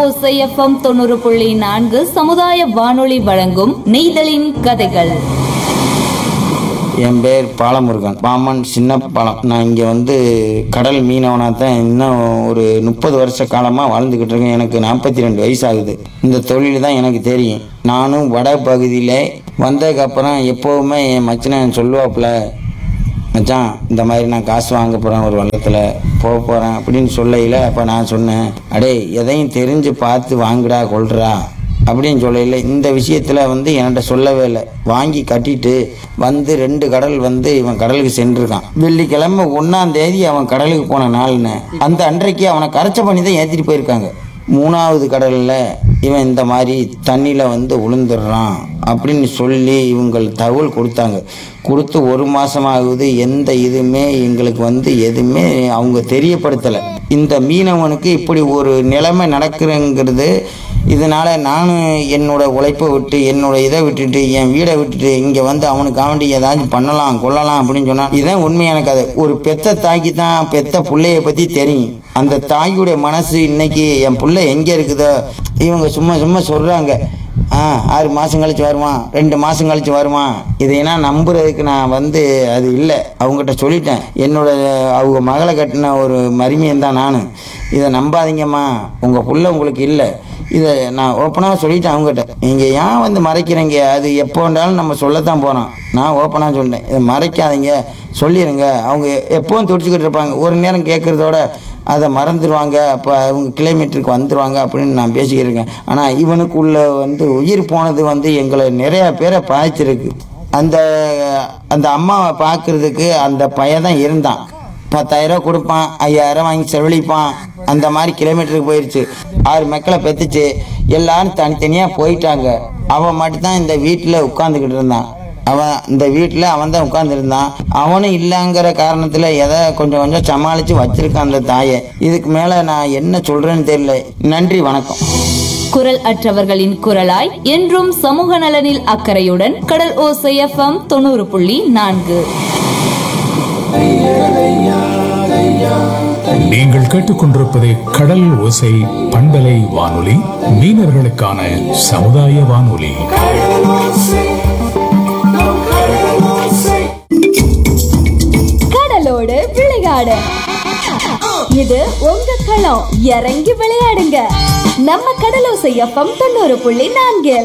ஓசைஎஃப்எம் தொண்ணூறு புள்ளி நான்கு சமுதாய வானொலி வழங்கும் நெய்தலின் கதைகள் என் பேர் பாலமுருகன் பாமன் சின்ன பாலம் நான் இங்கே வந்து கடல் மீனவனாக தான் இன்னும் ஒரு முப்பது வருஷ காலமாக வாழ்ந்துக்கிட்டு இருக்கேன் எனக்கு நாற்பத்தி ரெண்டு வயசு ஆகுது இந்த தொழில் தான் எனக்கு தெரியும் நானும் வட பகுதியில் வந்ததுக்கப்புறம் எப்போவுமே என் மச்சனை சொல்லுவாப்புல மச்சான் இந்த மாதிரி நான் காசு வாங்க போகிறேன் ஒரு வள்ளத்தில் போக போகிறேன் அப்படின்னு சொல்லையில் அப்போ நான் சொன்னேன் அடே எதையும் தெரிஞ்சு பார்த்து வாங்குடா கொள்றா அப்படின்னு சொல்லல இந்த விஷயத்தில் வந்து என்கிட்ட சொல்லவே இல்லை வாங்கி கட்டிட்டு வந்து ரெண்டு கடல் வந்து இவன் கடலுக்கு சென்றிருக்கான் வெள்ளிக்கிழமை ஒன்றாம் தேதி அவன் கடலுக்கு போன நாள்னு அந்த அன்றைக்கு அவனை கரைச்ச பண்ணி தான் ஏற்றிட்டு போயிருக்காங்க மூணாவது கடலில் இவன் இந்த மாதிரி தண்ணியில் வந்து விழுந்துடுறான் அப்படின்னு சொல்லி இவங்க தகவல் கொடுத்தாங்க கொடுத்து ஒரு மாதமாகுது எந்த இதுவுமே எங்களுக்கு வந்து எதுவுமே அவங்க தெரியப்படுத்தலை இந்த மீனவனுக்கு இப்படி ஒரு நிலைமை நடக்குதுங்கிறது இதனால் நானும் என்னோட உழைப்பை விட்டு என்னோட இதை விட்டுட்டு என் வீடை விட்டுட்டு இங்கே வந்து அவனுக்கு வேண்டி ஏதாச்சும் பண்ணலாம் கொள்ளலாம் அப்படின்னு சொன்னால் இதுதான் உண்மையான கதை ஒரு பெத்த தாய்க்கு தான் பெத்த பிள்ளைய பற்றி தெரியும் அந்த தாயுடைய மனசு இன்னைக்கு என் பிள்ளை எங்கே இருக்குதோ இவங்க சும்மா சும்மா சொல்கிறாங்க ஆ ஆறு மாதம் கழிச்சு வருவான் ரெண்டு மாதம் கழிச்சு வருவான் இதையெல்லாம் நம்புறதுக்கு நான் வந்து அது இல்லை அவங்ககிட்ட சொல்லிட்டேன் என்னோட அவங்க மகளை கட்டின ஒரு மருமையன் தான் நான் இதை நம்பாதீங்கம்மா உங்கள் புள்ள உங்களுக்கு இல்லை இதை நான் ஓப்பனாக சொல்லிட்டேன் அவங்ககிட்ட நீங்கள் ஏன் வந்து மறைக்கிறீங்க அது எப்போ வேண்டாலும் நம்ம சொல்லத்தான் போகிறோம் நான் ஓப்பனாக சொல்லிட்டேன் இதை மறைக்காதீங்க சொல்லிடுங்க அவங்க எப்பவும் துடிச்சுக்கிட்டு இருப்பாங்க ஒரு நேரம் கேட்குறதோட அதை மறந்துடுவாங்க அப்போ அவங்க கிலோமீட்டருக்கு வந்துடுவாங்க அப்படின்னு நான் பேசிக்கிட்டு இருக்கேன் ஆனால் இவனுக்குள்ள வந்து உயிர் போனது வந்து எங்களை நிறையா பேரை பாதிச்சிருக்கு அந்த அந்த அம்மாவை பார்க்கறதுக்கு அந்த பையன் தான் இருந்தான் பத்தாயிரம் கொடுப்பான் ஐயாயிரம் வாங்கி செலவழிப்பான் அந்த மாதிரி கிலோமீட்டருக்கு போயிடுச்சு ஆறு மக்களை பெற்றுச்சு எல்லாரும் தனித்தனியாக போயிட்டாங்க அவன் மட்டும்தான் இந்த வீட்டில் உட்காந்துக்கிட்டு இருந்தான் அவன் இந்த வீட்டில் அவன் தான் உட்காந்துருந்தான் அவனும் இல்லைங்கிற காரணத்தில் எதை கொஞ்சம் கொஞ்சம் சமாளித்து வச்சிருக்கான் அந்த தாயை இதுக்கு மேலே நான் என்ன சொல்கிறேன்னு தெரியல நன்றி வணக்கம் குரல் அற்றவர்களின் குரலாய் என்றும் சமூக நலனில் அக்கறையுடன் கடல் ஓசைஎஃப்எம் தொண்ணூறு புள்ளி நான்கு நீங்கள் கேட்டுக்கொண்டிருப்பது கடல் ஓசை பண்பலை வானொலி மீனவர்களுக்கான சமுதாய வானொலி கடலோடு விளையாடு இது உங்க களம் இறங்கி விளையாடுங்க நம்ம கடலோசை எஃப்எம் தொண்ணூறு புள்ளி நான்கில்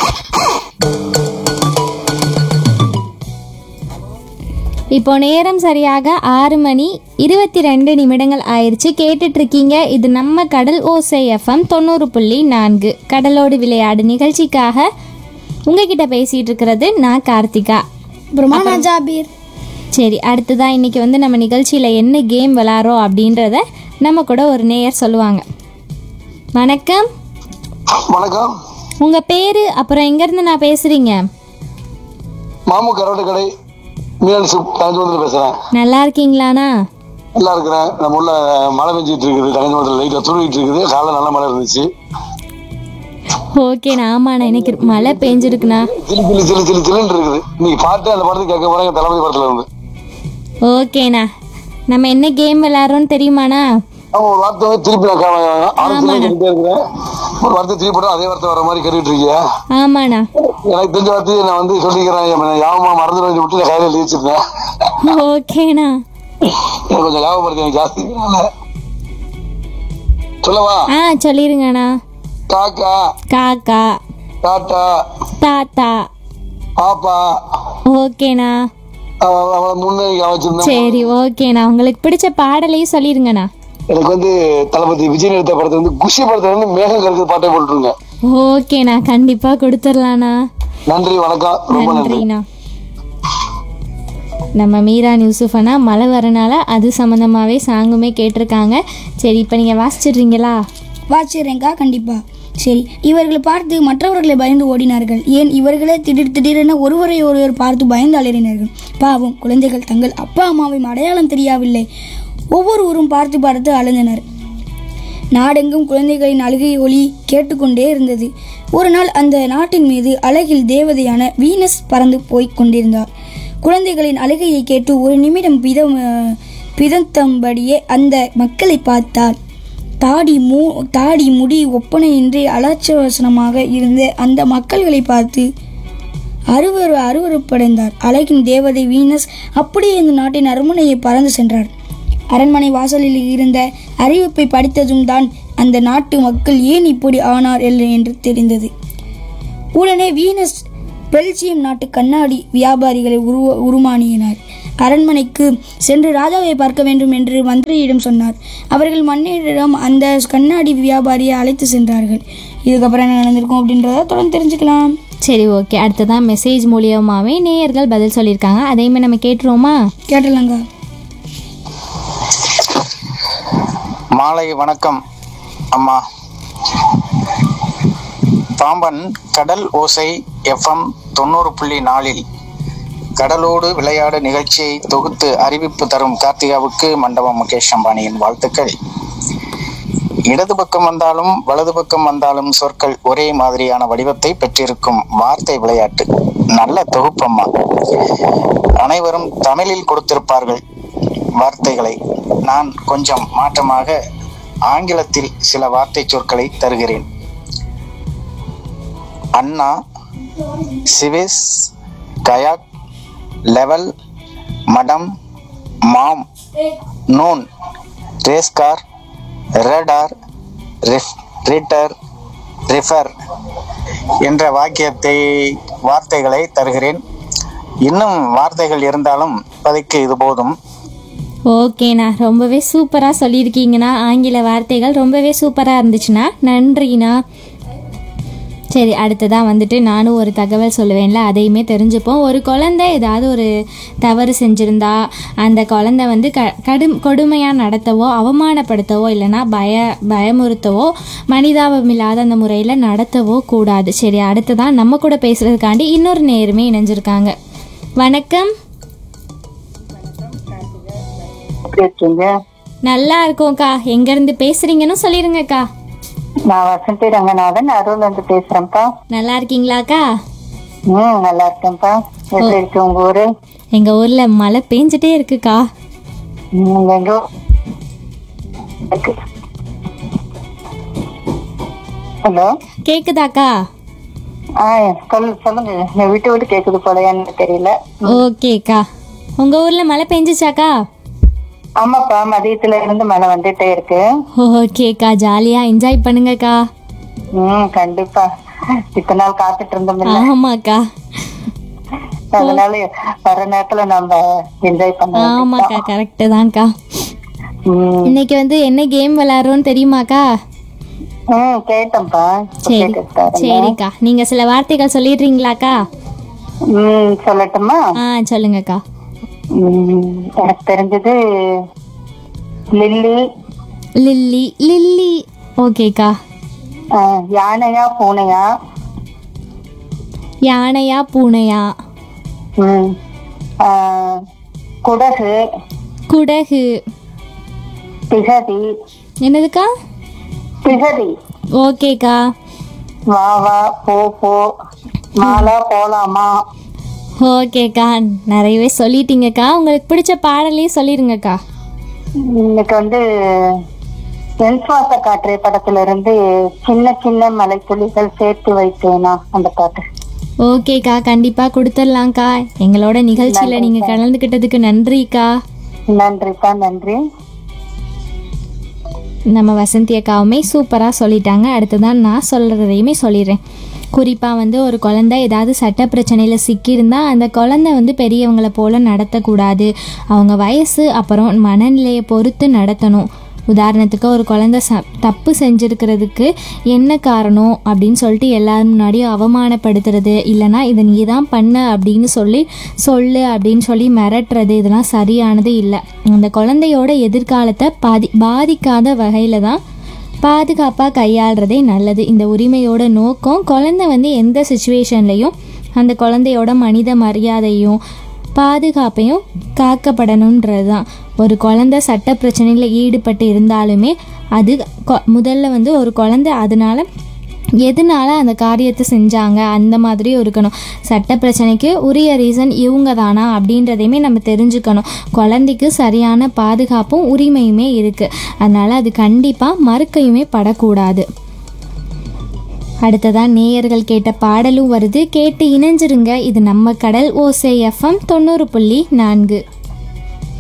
இப்போ நேரம் சரியாக ஆறு மணி இருபத்தி ரெண்டு நிமிடங்கள் ஆயிடுச்சு கேட்டுட்டு இருக்கீங்க இது நம்ம கடல் ஓசை எஃப்எம் தொண்ணூறு புள்ளி நான்கு கடலோடு விளையாடு நிகழ்ச்சிக்காக உங்ககிட்ட பேசிட்டு இருக்கிறது நான் கார்த்திகா பிரமானா ஜாபீர் சரி அடுத்ததா இன்னைக்கு வந்து நம்ம நிகழ்ச்சியில் என்ன கேம் விளாட்றோம் அப்படின்றத நம்ம கூட ஒரு நேயர் சொல்லுவாங்க வணக்கம் வணக்கம் உங்கள் பேர் அப்புறம் எங்கேருந்து நான் பேசுகிறீங்க மாமு கரோட்டு கடை மீனல் சூப் தங்கச்சமத்தில் பேசுறேன் நல்லா இருக்கீங்களாண்ணா நல்லா இருக்கிறேன் நம்ம உள்ள மழை பெஞ்சிட்டு இருக்குது தங்கச்சமத்தில் லைட்டாக தூங்கிட்டு இருக்குது காலைல நல்ல மழை இருந்துச்சு ஓகேண்ணா ஆமாண்ணா எனக்கு மழை பெஞ்சிருக்குண்ணா சிலு சிலு சிலு சிலு சிலுன்னு இருக்குது இன்னைக்கு பாட்டு அந்த படத்துக்கு கேட்க போறாங்க தளபதி படத்துல இருந்து ஓகேண்ணா நம்ம என்ன கேம் விளாட்றோன்னு தெரியுமாண்ணா அவங்க ஒரு வார்த்தை வந்து திருப்பி நான் கா- ஆரம்பத்துல கேட்டுட்டே இருக்கிறேன் ஒரு வார்த்தை திருப்பி போட்டா அதே வார்த்தை வர மாதிரி கேட்டுட்டு இருக்கீங்க ஆமாண்ணா எனக்கு தெரிஞ்ச வார்த்தையை நான் வந்து சொல்லிக்கிறேன் என் யாவமா மறந்து வந்து விட்டு நான் கையில எழுதி வச்சிருந்தேன் ஓகேண்ணா எனக்கு கொஞ்சம் ஞாபகப்படுத்தி எனக்கு ஜாஸ்தி இருக்கனால. சொல்லவா ஆ சொல்லிருங்கண்ணா காக்கா காக்கா டாட்டா தாத்தா பாப்பா ஓகேண்ணா அவ- அவளை முன்னே வச்சிருந்தேன் சரி ஓகேண்ணா உங்களுக்கு பிடிச்ச பாடலையும் சொல்லிருங்கண்ணா எனக்கு வந்து தளபதி விஜய் எடுத்த படத்தை வந்து குஷி படத்தை வந்து மேகம் கருக்கு பாட்டை போட்டுருங்க ஓகேண்ணா கண்டிப்பாக கொடுத்துடலாண்ணா நன்றி வணக்கம் ரொம்ப நன்றி நன்றிண்ணா நம்ம மீரான் யூசுஃபனா மழை வரனால அது சம்மந்தமாகவே சாங்குமே கேட்டிருக்காங்க சரி இப்போ நீங்கள் வாசிச்சிடுறீங்களா வாச்சிடுறேங்க்கா கண்டிப்பா சரி இவர்களை பார்த்து மற்றவர்களை பயந்து ஓடினார்கள் ஏன் இவர்களே திடீர் திடீரென ஒருவரை ஒருவர் பார்த்து பயந்து அலறினார்கள் பாவம் குழந்தைகள் தங்கள் அப்பா அம்மாவின் அடையாளம் தெரியவில்லை ஒவ்வொருவரும் பார்த்து பார்த்து அழுந்தனர் நாடெங்கும் குழந்தைகளின் அழுகை ஒலி கேட்டுக்கொண்டே இருந்தது ஒரு நாள் அந்த நாட்டின் மீது அழகில் தேவதையான வீனஸ் பறந்து போய்க் கொண்டிருந்தார் குழந்தைகளின் அழுகையை கேட்டு ஒரு நிமிடம் பித பிதந்தபடியே அந்த மக்களை பார்த்தார் தாடி மூ தாடி முடி ஒப்பனையின்றி அலட்சவசனமாக இருந்த அந்த மக்கள்களை பார்த்து அருவர் அருவருப்படைந்தார் அழகின் தேவதை வீனஸ் அப்படியே இந்த நாட்டின் அரண்மனையை பறந்து சென்றார் அரண்மனை வாசலில் இருந்த அறிவிப்பை படித்ததும் தான் அந்த நாட்டு மக்கள் ஏன் இப்படி ஆனார் இல்லை என்று தெரிந்தது உடனே வீனஸ் பெல்ஜியம் நாட்டு கண்ணாடி வியாபாரிகளை உருவ உருமானியினார் அரண்மனைக்கு சென்று ராஜாவை பார்க்க வேண்டும் என்று மந்திரியிடம் சொன்னார் அவர்கள் மன்னரிடம் அந்த கண்ணாடி வியாபாரியை அழைத்து சென்றார்கள் இதுக்கப்புறம் என்ன நடந்திருக்கும் அப்படின்றத தொடர்ந்து தெரிஞ்சுக்கலாம் சரி ஓகே அடுத்ததான் மெசேஜ் மூலியமாகவே நேயர்கள் பதில் சொல்லியிருக்காங்க அதையுமே நம்ம கேட்டுருவோமா கேட்டலாங்க மாலை வணக்கம் அம்மா பாம்பன் கடல் ஓசை எஃப்எம் தொண்ணூறு புள்ளி நாலில் கடலோடு விளையாடு நிகழ்ச்சியை தொகுத்து அறிவிப்பு தரும் கார்த்திகாவுக்கு மண்டபம் முகேஷ் அம்பானியின் வாழ்த்துக்கள் இடது பக்கம் வந்தாலும் வலது பக்கம் வந்தாலும் சொற்கள் ஒரே மாதிரியான வடிவத்தை பெற்றிருக்கும் வார்த்தை விளையாட்டு நல்ல தொகுப்பம்மா அனைவரும் தமிழில் கொடுத்திருப்பார்கள் வார்த்தைகளை நான் கொஞ்சம் மாற்றமாக ஆங்கிலத்தில் சில வார்த்தை சொற்களை தருகிறேன் அண்ணா CVs kayak level madam mom noon racecar radar ரிஃப் ரீட்டர் ரிஃபர் என்ற வாக்கியத்தை வார்த்தைகளை தருகிறேன் இன்னும் வார்த்தைகள் இருந்தாலும் இப்போதைக்கு இது போதும் ஓகேண்ணா ரொம்பவே சூப்பராக சொல்லியிருக்கீங்கண்ணா ஆங்கில வார்த்தைகள் ரொம்பவே சூப்பராக இருந்துச்சுண்ணா நன்றிண்ணா சரி அடுத்ததாக வந்துட்டு நானும் ஒரு தகவல் சொல்லுவேன்ல அதையுமே தெரிஞ்சுப்போம் ஒரு குழந்தை ஏதாவது ஒரு தவறு செஞ்சுருந்தா அந்த குழந்தை வந்து க கடும் கொடுமையாக நடத்தவோ அவமானப்படுத்தவோ இல்லைன்னா பய பயமுறுத்தவோ மனிதாபம் இல்லாத அந்த முறையில் நடத்தவோ கூடாது சரி அடுத்ததான் நம்ம கூட பேசுகிறதுக்காண்டி இன்னொரு நேருமே இணைஞ்சிருக்காங்க வணக்கம் இருக்கீங்க நல்லா இருக்கோம்க்கா எங்கேருந்து பேசுகிறீங்கன்னு சொல்லிடுங்கக்கா நான் வசந்தி ரங்கநாதன் அருள்ல இருந்து பேசுறேன்ப்பா நல்லா இருக்கீங்களாக்கா ம் நல்லா இருக்கேன்ப்பா எப்படி இருக்கு உங்க ஊரு எங்கள் ஊரில் மழை பெஞ்சிட்டே இருக்குக்கா ம், எங்க ஊ- இருக்கு. ஹலோ கேக்குதாக்கா ஆ சொல் சொல்லுங்க என் விட்டு விட்டு கேக்குது போல எனக்கு தெரியல ஓகேக்கா உங்கள் ஊரில் மழை பெஞ்சிச்சாக்கா ஆமாப்பா மதியத்துல இருந்து மழை வந்துட்டே இருக்கு ஓகேக்கா ஜாலியாக என்ஜாய் பண்ணுங்கக்கா ம் கண்டிப்பா இத்தனை நாள் காத்துட்டு இருந்தோம் ஆமாக்கா அதனால வர நேரத்துல நம்ம என்ஜாய் பண்ண ஆமாக்கா கரெக்டு தான்க்கா ம் இன்னைக்கு வந்து என்ன கேம் விளையாடுறோன்னு தெரியுமாக்கா ம் கேட்டேன்ப்பா இப்ப சரி கேட்டுட்டு பாருங்க. சரிக்கா நீங்கள் சில வார்த்தைகள் சொல்லிடுறீங்களாக்கா ம் சொல்லட்டுமா ஆ சொல்லுங்கக்கா ம், எனக்கு தெரிஞ்சது லில்லி லில்லி லில்லி ஓகேக்கா ஆ, யானையா பூனையா யானையா பூனையா ம், ஆ, குடகு குடகு பிகதி என்னதுக்கா பிகதி ஓகேக்கா வா வா போ போ மாலா போலாமா ஓகேக்கா நிறையவே சொல்லிட்டீங்கக்கா உங்களுக்கு பிடிச்ச பாடலையும் சொல்லிடுங்கக்கா இன்னைக்கு வந்து என் சுவாச காற்று படத்துல இருந்து சின்ன சின்ன மலைத்துளிகள் சேர்த்து வைத்தேனா அந்த பாட்டு ஓகேக்கா கண்டிப்பாக கொடுத்துடலாம்க்கா எங்களோட நிகழ்ச்சியில் நீங்கள் கலந்துக்கிட்டதுக்கு நன்றிக்கா நன்றிப்பா நன்றி நம்ம வசந்தி அக்காவுமே சூப்பராக சொல்லிட்டாங்க அடுத்ததான் நான் சொல்கிறதையுமே சொல்லிடுறேன் குறிப்பாக வந்து ஒரு குழந்தை ஏதாவது சட்ட பிரச்சனையில் சிக்கியிருந்தா அந்த குழந்தை வந்து பெரியவங்கள போல நடத்தக்கூடாது அவங்க வயசு அப்புறம் மனநிலையை பொறுத்து நடத்தணும் உதாரணத்துக்கு ஒரு குழந்தை ச தப்பு செஞ்சுருக்கிறதுக்கு என்ன காரணம் அப்படின்னு சொல்லிட்டு எல்லாரும் முன்னாடியும் அவமானப்படுத்துறது இல்லைனா இதை நீ தான் பண்ண அப்படின்னு சொல்லி சொல்லு அப்படின்னு சொல்லி மிரட்டுறது இதெல்லாம் சரியானது இல்லை அந்த குழந்தையோட எதிர்காலத்தை பாதி பாதிக்காத வகையில் தான் பாதுகாப்பாக கையாளுறதே நல்லது இந்த உரிமையோட நோக்கம் குழந்தை வந்து எந்த சுச்சுவேஷன்லையும் அந்த குழந்தையோட மனித மரியாதையும் பாதுகாப்பையும் காக்கப்படணுன்றது தான் ஒரு குழந்தை சட்ட பிரச்சனையில் ஈடுபட்டு இருந்தாலுமே அது கொ- முதல்ல வந்து ஒரு குழந்தை அதனால எதனால அந்த காரியத்தை செஞ்சாங்க அந்த மாதிரியும் இருக்கணும் சட்ட பிரச்சனைக்கு உரிய ரீசன் இவங்க தானா அப்படின்றதையுமே நம்ம தெரிஞ்சுக்கணும் குழந்தைக்கு சரியான பாதுகாப்பும் உரிமையுமே இருக்குது அதனால் அது கண்டிப்பாக மறுக்கையுமே படக்கூடாது அடுத்ததான் நேயர்கள் கேட்ட பாடலும் வருது கேட்டு இணைஞ்சிருங்க இது நம்ம கடல் ஓசை எஃப்எம் தொண்ணூறு புள்ளி நான்கு